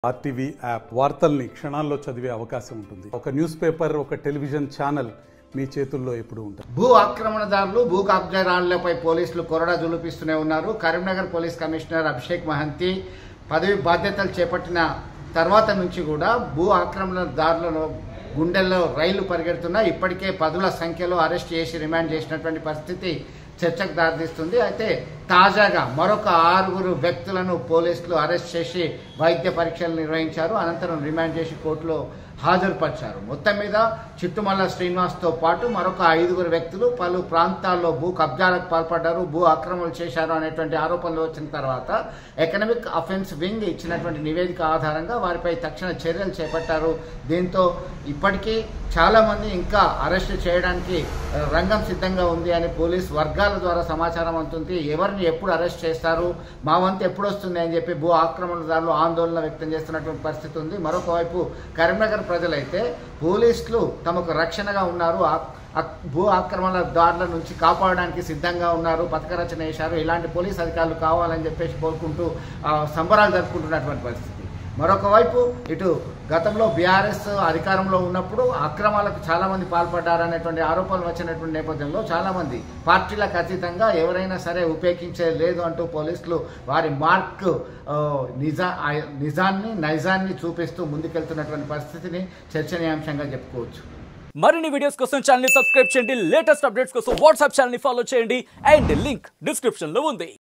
RTV app వార్తల్ని క్షణాల్లో చదివే అవకాశం ఉంటుంది ఒక న్యూస్ పేపర్ ఒక టెలివిజన్ ఛానల్ మీ చేతుల్లో ఎప్పుడూ ఉంటుంది భూ ఆక్రమణదారులు భూ కబ్జాదారులపై పోలీసులు కొరడా జులిపిస్తూనే ఉన్నారు కరీంనగర్ పోలీస్ కమిషనర్ అభిషేక్ మహంతి పదవి బాధ్యతలు చేపట్టిన తర్వాత నుంచి కూడా భూ ఆక్రమణదారులను గుండెల్లో రైళ్లు పరిగెడుతున్నా ఇప్పటికే పదుల సంఖ్యలో అరెస్ట్ చేసి రిమాండ్ చేసినటువంటి పరిస్థితి చర్చకు దారితీస్తుంది అయితే తాజాగా మరొక ఆరుగురు వ్యక్తులను పోలీసులు అరెస్ట్ చేసి వైద్య పరీక్షలు నిర్వహించారు అనంతరం రిమాండ్ చేసి కోర్టులో హాజరుపరిచారు మొత్తం మీద చిట్టుమల్ల శ్రీనివాస్తో పాటు మరొక ఐదుగురు వ్యక్తులు పలు ప్రాంతాల్లో భూ కబ్జాలకు పాల్పడ్డారు భూ ఆక్రమణలు చేశారు అనేటువంటి ఆరోపణలు వచ్చిన తర్వాత ఎకనామిక్ అఫెన్స్ వింగ్ ఇచ్చినటువంటి నివేదిక ఆధారంగా వారిపై తక్షణ చర్యలు చేపట్టారు దీంతో ఇప్పటికీ చాలా మంది ఇంకా అరెస్ట్ చేయడానికి ఆ, రంగం సిద్ధంగా ఉంది అని పోలీస్ వర్గాల ద్వారా సమాచారం అందుతుంది ఎవరిని ఎప్పుడు అరెస్ట్ చేస్తారు మా వంతు ఎప్పుడు వస్తుంది అని చెప్పి భూ ఆక్రమణదారులు ఆందోళన వ్యక్తం చేస్తున్నటువంటి పరిస్థితి ఉంది మరొక వైపు కరీంనగర్ ప్రజలైతే పోలీసులు తమకు రక్షణగా ఉన్నారు ఆ- ఆ భూ ఆక్రమణదారుల నుంచి కాపాడడానికి సిద్ధంగా ఉన్నారు పథక రచన చేశారు ఇలాంటి పోలీస్ అధికారులు కావాలని చెప్పేసి కోరుకుంటూ ఆ, సంబరాలు జరుపుకుంటున్నటువంటి పరిస్థితి మరొక వైపు ఇటు గతంలో బీఆర్ఎస్ అధికారంలో ఉన్నప్పుడు అక్రమాలకు చాలా మంది పాల్పడ్డారనేటువంటి ఆరోపణలు వచ్చినటువంటి నేపథ్యంలో చాలా మంది పార్టీలకు అతీతంగా ఎవరైనా సరే ఉపేక్షించే లేదు అంటూ పోలీసులు వారి మార్క్ ఆ, నిజా ఆ, నిజాన్ని నైజాన్ని చూపిస్తూ ముందుకెళ్తున్నటువంటి పరిస్థితిని చర్చనీయాంశంగా చెప్పుకోవచ్చు మరిన్ని వీడియోస్ కోసం ఛానల్ ని సబ్స్క్రైబ్ చేయండి లేటెస్ట్ అప్డేట్స్ కోసం వాట్సాప్ ఛానల్ ని ఫాలో చేయండి అండ్ లింక్ డిస్క్రిప్షన్ లో ఉంది